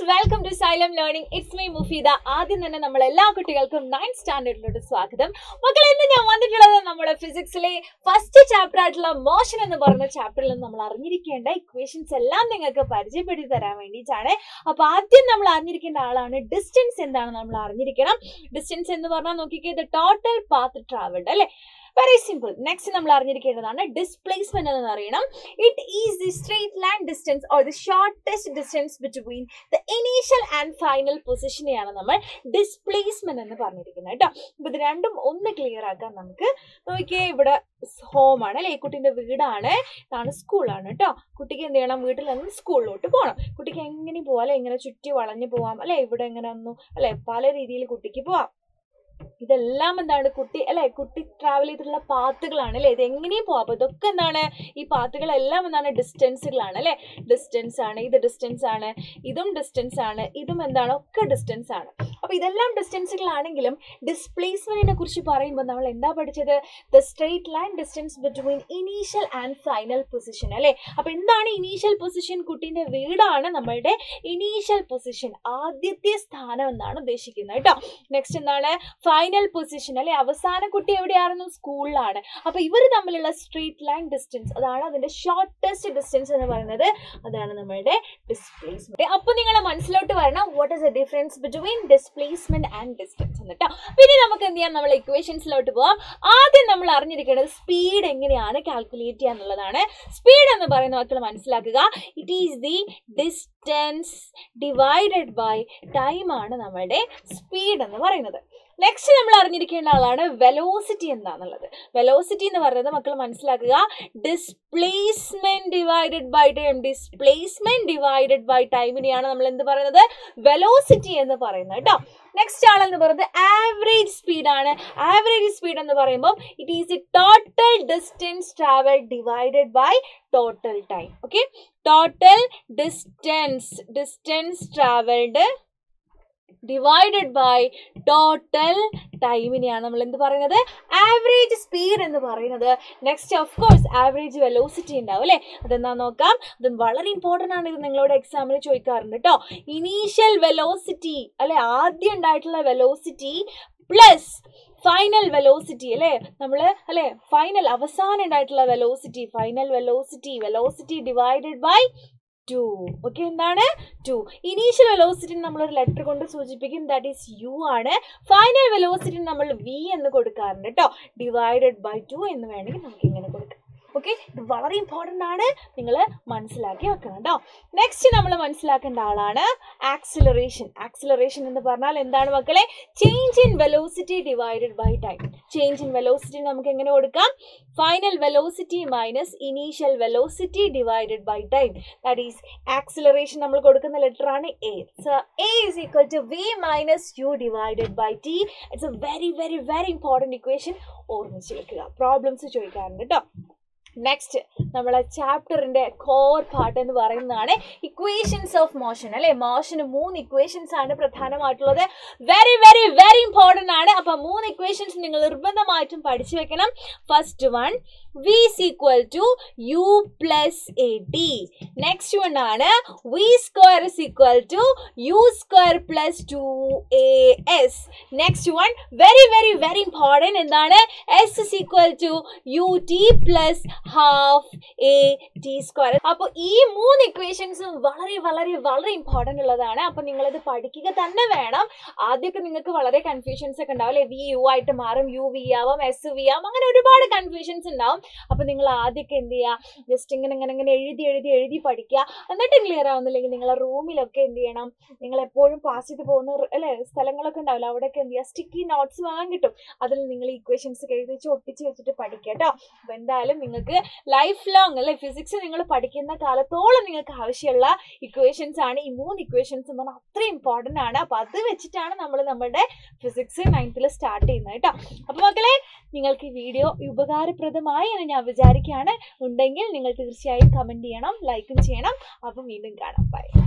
welcome to Xylem learning it's my Mufeeda ആദ്യം തന്നെ നമ്മൾ എല്ലാ കുട്ടികൾക്കും നയൻത് സ്റ്റാൻഡേർഡിലോട്ട് സ്വാഗതം മക്കളെ ഇന്ന് ഞാൻ വന്നിട്ടുള്ളത് നമ്മുടെ ഫിസിക്സിലെ ഫസ്റ്റ് ചാപ്റ്റർ ആയിട്ടുള്ള മോഷൻ എന്ന് പറയുന്ന ചാപ്റ്ററിൽ നിന്ന് നമ്മൾ അറിഞ്ഞിരിക്കേണ്ട ഇക്വേഷൻസ് എല്ലാം നിങ്ങൾക്ക് പരിചയപ്പെടുത്തി തരാൻ വേണ്ടിയിട്ടാണ് അപ്പൊ ആദ്യം നമ്മൾ അറിഞ്ഞിരിക്കേണ്ട ആളാണ് ഡിസ്റ്റൻസ് എന്താണ് നമ്മൾ അറിഞ്ഞിരിക്കണം ഡിസ്റ്റൻസ് എന്ന് പറഞ്ഞാൽ നോക്കിക്കേ ഇത് ടോട്ടൽ പാത്ത് ട്രാവൽഡ് അല്ലെ വെരി സിമ്പിൾ നെക്സ്റ്റ് നമ്മൾ അറിഞ്ഞിരിക്കേണ്ടതാണ് ഡിസ്പ്ലേസ്മെന്റ് എന്ന് അറിയണം it is the straight line distance or the shortest distance between the initial and final പൊസിഷനെയാണ് നമ്മൾ ഡിസ്പ്ലേസ്മെന്റ് എന്ന് പറഞ്ഞിരിക്കുന്നത് കേട്ടോ അപ്പൊ ഇത് രണ്ടും ഒന്ന് ക്ലിയർ ആക്കാൻ നമുക്ക് നോക്കിയേ ഇവിടെ ഹോം ആണ് അല്ലെ കുട്ടിന്റെ വീടാണ് ഇതാണ് സ്കൂളാണ് കേട്ടോ കുട്ടിക്ക് എന്ത് ചെയ്യണം വീട്ടിൽ നിന്ന് സ്കൂളിലോട്ട് പോകണം കുട്ടിക്ക് എങ്ങനെ പോവാം അല്ലെ ഇങ്ങനെ ചുറ്റി വളഞ്ഞു പോവാം അല്ലെ ഇവിടെ എങ്ങനെ ഒന്നും അല്ലെ പല രീതിയിൽ കുട്ടിക്ക് പോവാം ഇതെല്ലാം എന്താണ് കുട്ടി അല്ലെ കുട്ടി ട്രാവൽ ചെയ്തിട്ടുള്ള പാത്തുകളാണ് അല്ലെ ഇത് എങ്ങനെയും പോവാം അപ്പൊ ഇതൊക്കെ എന്താണ് ഈ പാത്തുകളെല്ലാം എന്താണ് ഡിസ്റ്റൻസുകളാണ് അല്ലെ ഡിസ്റ്റൻസ് ആണ് ഇത് ഡിസ്റ്റൻസ് ആണ് ഇതും ഡിസ്റ്റൻസ് ആണ് ഇതും എന്താണ് ഒക്കെ ഡിസ്റ്റൻസ് ആണ് അപ്പൊ ഇതെല്ലാം ഡിസ്റ്റൻസുകളാണെങ്കിലും ഡിസ്പ്ലേസ്മെന്റിനെ കുറിച്ച് പറയുമ്പോൾ നമ്മൾ എന്താ പഠിച്ചത് the straight line distance between initial and final position അല്ലെ അപ്പൊ എന്താണ് ഇനീഷ്യൽ പൊസിഷൻ കുട്ടീന്റെ വീടാണ് നമ്മളുടെ ഇനീഷ്യൽ പൊസിഷൻ ആദ്യത്തെ സ്ഥാനം എന്നാണ് ഉദ്ദേശിക്കുന്നത് കേട്ടോ നെക്സ്റ്റ് എന്താണ് ഫൈനൽ പൊസിഷൻ അല്ലെ അവസാന കുട്ടി എവിടെയായിരുന്നു സ്കൂളിലാണ് അപ്പൊ ഇവർ തമ്മിലുള്ള സ്ട്രേറ്റ് ലൈൻ ഡിസ്റ്റൻസ് അതാണ് അതിന്റെ ഷോർട്ടസ്റ്റ് ഡിസ്റ്റൻസ് എന്ന് പറയുന്നത് അതാണ് നമ്മളുടെ ഡിസ്പ്ലേസ്മെന്റ് അപ്പൊ നിങ്ങളെ മനസ്സിലോട്ട് വരണം what is the difference between displacement and distance എന്നിട്ടോ പിന്നെ നമുക്ക് എന്ത് ചെയ്യാം നമ്മൾ ഇക്വേഷൻസിലോട്ട് പോവാം ആദ്യം നമ്മൾ അറിഞ്ഞിരിക്കേണ്ടത് സ്പീഡ് എങ്ങനെയാണ് കാൽക്കുലേറ്റ് ചെയ്യുക എന്നുള്ളതാണ് സ്പീഡ് എന്ന് പറയുന്ന മക്കൾ മനസ്സിലാക്കുക it is the distance divided by time ആണ് നമ്മളുടെ സ്പീഡ് എന്ന് പറയുന്നത് നെക്സ്റ്റ് നമ്മൾ അറിഞ്ഞിരിക്കേണ്ട ആളാണ് വെലോസിറ്റി എന്താണെന്നുള്ളത് വെലോസിറ്റി എന്ന് പറയുന്നത് മക്കൾ മനസ്സിലാക്കുക displacement divided by time displacement divided by ടൈമിനെയാണ് നമ്മൾ എന്ത് പറയുന്നത് വെലോസിറ്റി എന്ന് പറയുന്നത് കേട്ടോ നെക്സ്റ്റ് ആളെന്ന് പറയുന്നത് ആവറേജ് സ്പീഡ് ആണ് ആവറേജ് സ്പീഡ് എന്ന് പറയുമ്പോൾ it is a total distance travel divided by total time okay total distance distance travelled divided by total ടൈമിനെയാണ് നമ്മൾ എന്ത് പറയുന്നത് ആവറേജ് സ്പീഡ് എന്ന് പറയുന്നത് next of course average velocity ഉണ്ടാവും അല്ലേ അതെന്താ നോക്കാം അത് വളരെ ഇമ്പോർട്ടൻ്റ് ആണ് ഇത് നിങ്ങളോട് എക്സാമിന് ചോദിക്കാറുണ്ട് കേട്ടോ ഇനീഷ്യൽ വെലോസിറ്റി അല്ലെ ആദ്യം ഉണ്ടായിട്ടുള്ള വെലോസിറ്റി പ്ലസ് ഫൈനൽ വെലോസിറ്റി അല്ലേ നമ്മൾ അല്ലേ ഫൈനൽ അവസാനം ഉണ്ടായിട്ടുള്ള velocity final velocity velocity divided by two okay എന്താണ് ടു ഇനീഷ്യൽ വെലോസിറ്റി നമ്മൾ ഒരു ലെറ്റർ കൊണ്ട് സൂചിപ്പിക്കും ദാറ്റ് ഈസ് യു ആണ് ഫൈനൽ വെലോസിറ്റി നമ്മൾ വി എന്ന് കൊടുക്കാറുണ്ട് കേട്ടോ ഡിവൈഡഡ് ബൈ ടു എന്ന് വേണമെങ്കിൽ നമുക്ക് ഇങ്ങനെ കൊടുക്കാം ഓക്കെ ഇത് വളരെ ഇമ്പോർട്ടൻ്റ് ആണ് നിങ്ങൾ മനസ്സിലാക്കി വെക്കണം കേട്ടോ നെക്സ്റ്റ് നമ്മൾ മനസ്സിലാക്കേണ്ട ആളാണ് ആക്സിലറേഷൻ ആക്സിലറേഷൻ എന്ന് പറഞ്ഞാൽ എന്താണ് മക്കളെ change in velocity divided by time change in velocity നമുക്ക് എങ്ങനെ കൊടുക്കാം final velocity minus initial velocity divided by time that is acceleration നമ്മൾ കൊടുക്കുന്ന ലെറ്റർ ആണ് a so a is equal to v minus u divided by t it's a very very very important equation ഓർമ്മിച്ച് വെക്കുക problems ചോദിക്കാറുണ്ട് കേട്ടോ next നമ്മളെ ചാപ്റ്ററിന്റെ core part എന്ന് പറയുന്നതാണ് ഇക്വേഷൻസ് ഓഫ് മോഷൻ അല്ലെ മോഷന് മൂന്ന് ഇക്വേഷൻസ് ആണ് പ്രധാനമായിട്ടുള്ളത് വെരി വെരി വെരി ഇമ്പോർട്ടൻ്റ് ആണ് അപ്പൊ മൂന്ന് ഇക്വേഷൻസ് നിങ്ങൾ നിർബന്ധമായിട്ടും പഠിച്ചു വെക്കണം first one v is equal to u plus at next one ആണ് v square is equal to u square plus 2as next one very very very important എന്താണ് s is equal to ut plus half a t square അപ്പോൾ ഈ മൂന്ന് ഇക്വേഷൻസും വളരെ വളരെ വളരെ important ഉള്ളതാണ് അപ്പോൾ നിങ്ങളിത് പഠിക്കുക തന്നെ വേണം ആദ്യമൊക്കെ നിങ്ങൾക്ക് വളരെ കൺഫ്യൂഷൻസ് ഒക്കെ ഉണ്ടാവും അല്ലെ വി യു ആയിട്ട് മാറും യു വി ആവാം എസ് വി ആവാം അങ്ങനെ ഒരുപാട് കൺഫ്യൂഷൻസ് ഉണ്ടാവും അപ്പോൾ നിങ്ങൾ ആദ്യമൊക്കെ എന്ത് ചെയ്യുക ജസ്റ്റ് ഇങ്ങനെ ഇങ്ങനെ ഇങ്ങനെ എഴുതി എഴുതി എഴുതി പഠിക്കുക എന്നിട്ടും ക്ലിയർ ആവുന്നില്ലെങ്കിൽ നിങ്ങളെ റൂമിലൊക്കെ എന്ത് ചെയ്യണം നിങ്ങൾ എപ്പോഴും പാസ് ചെയ്ത് പോകുന്ന അല്ലെ സ്ഥലങ്ങളൊക്കെ ഉണ്ടാവില്ല അവിടെയൊക്കെ എന്ത് ചെയ്യുക സ്റ്റിക്കി നോട്ട്സ് വാങ്ങാൻ കിട്ടും അതിൽ നിങ്ങൾ ഇക്വേഷൻസ് എഴുതിച്ച് ഒട്ടിച്ച് വെച്ചിട്ട് പഠിക്കുക കേട്ടോ അപ്പോൾ എന്തായാലും നിങ്ങൾക്ക് ലൈഫ് ലോങ് അല്ലെ ഫിസിക്സ് നിങ്ങൾ പഠിക്കുന്ന കാലത്തോളം നിങ്ങൾക്ക് ആവശ്യമുള്ള ഇക്വേഷൻസ് ആണ് ഈ മൂന്ന് ഇക്വേഷൻസ് എന്ന് പറഞ്ഞാൽ അത്രയും ഇമ്പോർട്ടൻ്റ് ആണ് അപ്പോൾ അത് വെച്ചിട്ടാണ് നമ്മൾ നമ്മുടെ ഫിസിക്സ് നയൻത്തിൽ സ്റ്റാർട്ട് ചെയ്യുന്നത് കേട്ടോ അപ്പോൾ മക്കളെ നിങ്ങൾക്ക് ഈ വീഡിയോ ഉപകാരപ്രദമായി എന്ന് ഞാൻ വിചാരിക്കുകയാണ് ഉണ്ടെങ്കിൽ നിങ്ങൾ തീർച്ചയായും കമൻറ്റ് ചെയ്യണം ലൈക്കും ചെയ്യണം അപ്പം വീണ്ടും കാണാം ബൈ